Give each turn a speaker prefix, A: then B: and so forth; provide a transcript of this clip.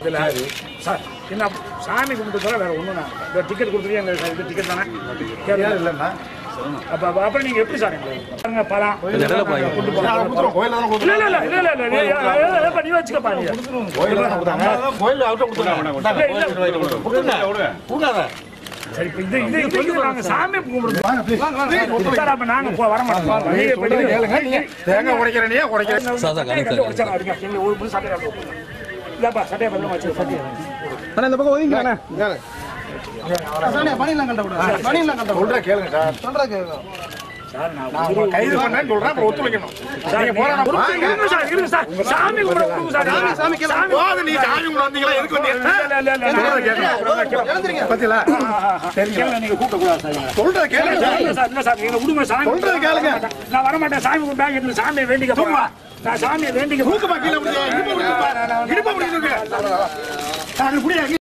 A: இதுல சார் என்ன சாமி கும்பிட்டு தவிர வேற ஒண்ணும் நான் இந்த டிக்கெட் கொடுத்துருக்கீங்க எங்க இது டிக்கெட் தானே கேரளா
B: இல்லைண்ணா
A: அப்ப அப்ப அப்புறம் நீங்க எப்படி சார் எங்களுக்கு பாருங்க பழம்
C: இடையில போய்
A: கொண்டு போங்க
B: கோயில் தானே
A: இல்ல இல்ல இல்ல இல்ல இல்ல இல்ல இல்ல, இல்ல, இல்ல, நீ வச்சுக்கப்பா நீ
B: கோயில் தானே கொடுத்தாங்க கோயில் அவர்கிட்ட கொடுத்தாங்க கொடுக்காத
A: சரி இப்ப இது இது இது வந்து நாங்க சாமி கும்பிடுறோம் சார் அப்ப நாங்க போ- வர மாட்டோம் நீங்க இப்ப நீங்க
B: கேளுங்க நீ தேங்காய் உடைக்கிறனே உடைக்கிற
C: சார், சார், கணக்கு
A: கண்டு உடைச்சாங்க, அடிங்க. நீங்க ஒரு புது சட்டையை அப்படி வைப்பீங்க. இல்லப்பா சட்டையை பதிலா வச்சு சட்டையை
D: அண்ணா இந்த பக்கம் ஒதுங்கிக்கண்ணா
B: சொல்ற கேளுங்க சார்
A: சார் நான்
B: நான் உங்களை கைது பண்ணேன்னு சொல்றேன் அப்புறம் ஒத்துழைக்கணும் நீங்க போற நான்
A: ஒரு-
B: வாங்க.
A: இருங்க சார் இருங்க சார் சாமி கும்பிட கொடுங்க சார் சாமி சாமி
B: போது நீ சாமி கும்பிட வந்தீங்களா எதுக்கு வந்தீங்க
A: இல்ல இல்ல இல்ல
B: சொல்றத
A: இல்ல
B: கேளுங்க அப்புறம் கேளுங்க. பாத்தீங்களா
A: கேளுங்க, நீங்க கூப்பிடக்கூடாது சார் இவங்களை.
B: சொல்றத கேளுங்க சார்
A: இல்ல சார், இல்ல சார், எங்களை விடுங்க, சாமி
B: சொல்றது கேளுங்க.
A: நான் வர மாட்டேன் சாமி கும்பிட்டு பேக் எடுத்து சாமியை வேண்டிக்க போறேன். நான் சாமியை வேண்டிக்க போறேன்.
B: தூக்கு பாக்கியில முடியாது இடுப்பு முடியுது இடுப்பு முடியுது நான் இப்படி